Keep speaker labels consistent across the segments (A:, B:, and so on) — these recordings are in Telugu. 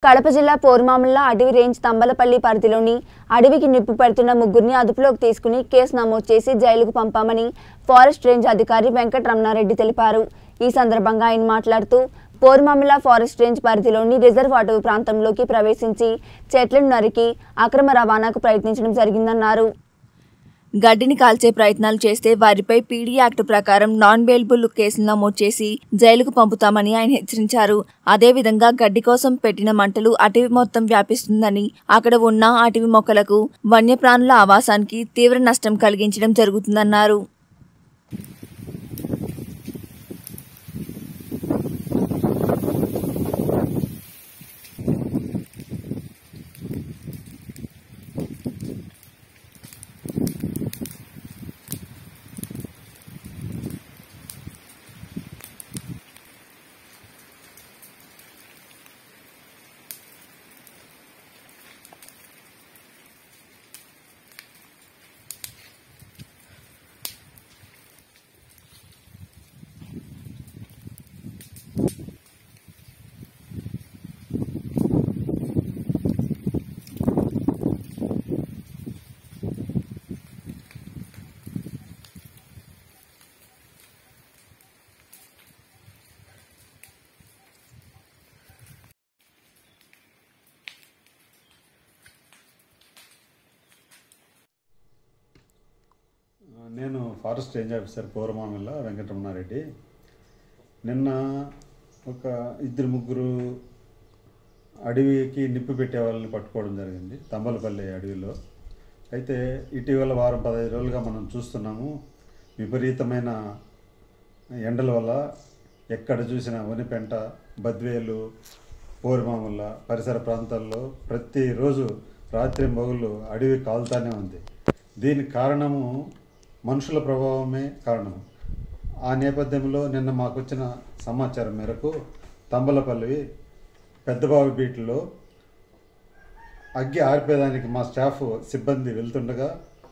A: కడప జిల్లా పోర్మామిల్ల అటవీ రేంజ్ తంబలపల్లి పరిధిలోని అడవికి నిప్పు పెడుతున్న ముగ్గురిని అదుపులోకి తీసుకుని కేసు నమోదు చేసి జైలుకు పంపామని ఫారెస్ట్ రేంజ్ అధికారి వెంకటరమణారెడ్డి తెలిపారు ఈ సందర్భంగా ఆయన మాట్లాడుతూ పోర్మామిల ఫారెస్ట్ రేంజ్ పరిధిలోని రిజర్వ్ అటవీ ప్రాంతంలోకి ప్రవేశించి చెట్లను నరికి అక్రమ రవాణాకు ప్రయత్నించడం జరిగిందన్నారు గడ్డిని కాల్చే ప్రయత్నాలు చేస్తే వారిపై పీడీ యాక్ట్ ప్రకారం నాన్ బెయిలబుల్ కేసులు నమోదు చేసి జైలుకు పంపుతామని ఆయన హెచ్చరించారు అదేవిధంగా గడ్డి కోసం పెట్టిన మంటలు అటవీ మొత్తం వ్యాపిస్తుందని అక్కడ ఉన్న అటవీ మొక్కలకు వన్యప్రాణుల ఆవాసానికి తీవ్ర నష్టం కలిగించడం జరుగుతుందన్నారు
B: నేను forest range officer Porumamilla Venkataramana Reddy నిన్న ఒక ఇద్దరు ముగ్గురు అడవికి నిప్పు పెట్టే వాళ్ళని పట్టుకోవడం జరిగింది తంబలపల్లి అడవిలో అయితే ఇటీవల వారం పదహైదు రోజులుగా మనం చూస్తున్నాము విపరీతమైన ఎండల వల్ల ఎక్కడ చూసినా వనిపెంట బద్వేలు పోరుమాముల పరిసర ప్రాంతాల్లో ప్రతిరోజు రాత్రి మొగులు అడవి కాలుతానే ఉంది దీనికి కారణము మనుషుల ప్రభావమే కారణం ఆ నేపథ్యంలో నిన్న మాకు వచ్చిన సమాచారం మేరకు తంబలపల్లి పెద్దబావి బీట్లో అగ్గి ఆర్పేదానికి మా స్టాఫ్ సిబ్బంది వెళ్తుండగా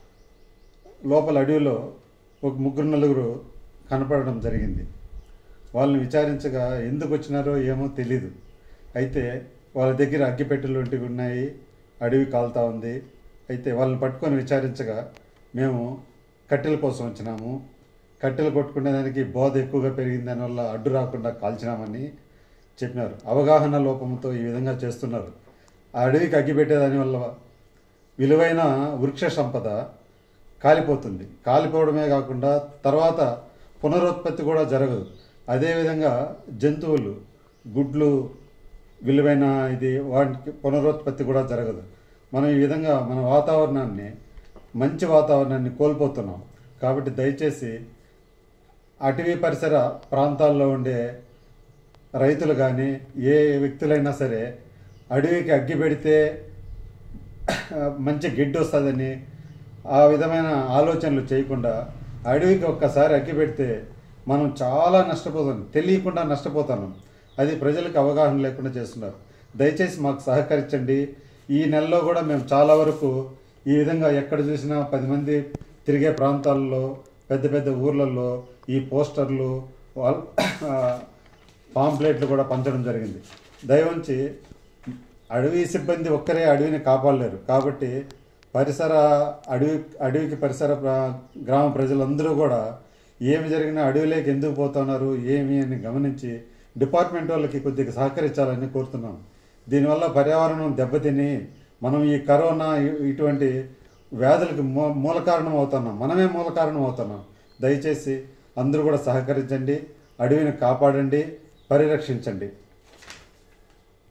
B: లోపల అడవిలో ఒక ముగ్గురు నలుగురు కనపడడం జరిగింది వాళ్ళని విచారించగా ఎందుకు వచ్చినారో ఏమో తెలీదు అయితే వాళ్ళ దగ్గర అగ్గిపెట్టెలు వంటివి ఉన్నాయి అడవి కాలుతా ఉంది అయితే వాళ్ళని పట్టుకొని విచారించగా మేము కట్టెల కోసం వచ్చినాము కట్టెలు కొట్టుకునేదానికి బోధ ఎక్కువగా పెరిగిన దానివల్ల అడ్డు రాకుండా కాల్చినామని చెప్పినారు అవగాహన లోపంతో ఈ విధంగా చేస్తున్నారు ఆ అడవికి అగ్గిపెట్టేదాని వల్ల విలువైన వృక్ష సంపద కాలిపోతుంది కాలిపోవడమే కాకుండా తర్వాత పునరుత్పత్తి కూడా జరగదు అదేవిధంగా జంతువులు గుడ్లు విలువైన ఇది వాటికి పునరుత్పత్తి కూడా జరగదు మనం ఈ విధంగా మన వాతావరణాన్ని మంచి వాతావరణాన్ని కోల్పోతున్నాం కాబట్టి దయచేసి అటవీ పరిసర ప్రాంతాల్లో ఉండే రైతులు కానీ ఏ వ్యక్తులైనా సరే అడవికి అగ్గి పెడితే మంచి గిడ్డు వస్తుందని ఆ విధమైన ఆలోచనలు చేయకుండా అడవికి ఒక్కసారి అగ్గి పెడితే మనం చాలా నష్టపోతాం తెలియకుండా నష్టపోతున్నాం అది ప్రజలకు అవగాహన లేకుండా చేస్తున్నారు దయచేసి మాకు సహకరించండి ఈ నెలలో కూడా మేము చాలా వరకు ఈ విధంగా ఎక్కడ చూసినా పది మంది తిరిగే ప్రాంతాల్లో పెద్ద పెద్ద ఊర్లలో ఈ పోస్టర్లు వాల్ పాంప్లెట్లు కూడా పంచడం జరిగింది దయవుంచి అడవి సిబ్బంది ఒక్కరే అడవిని కాపాడలేరు కాబట్టి పరిసర అడవి అడవికి పరిసర ప్రా- గ్రామ ప్రజలందరూ కూడా ఏమి జరిగినా అడవిలోకి ఎందుకు పోతున్నారు ఏమి అని గమనించి డిపార్ట్మెంట్ వాళ్ళకి కొద్దిగా సహకరించాలని కోరుతున్నాం దీనివల్ల పర్యావరణం దెబ్బతిని మనం ఈ కరోనా ఇ- ఇటువంటి వ్యాధులకు మూ మూల కారణం అవుతున్నాం మనమే మూల కారణం అవుతున్నాం దయచేసి అందరూ కూడా సహకరించండి అడవిని కాపాడండి పరిరక్షించండి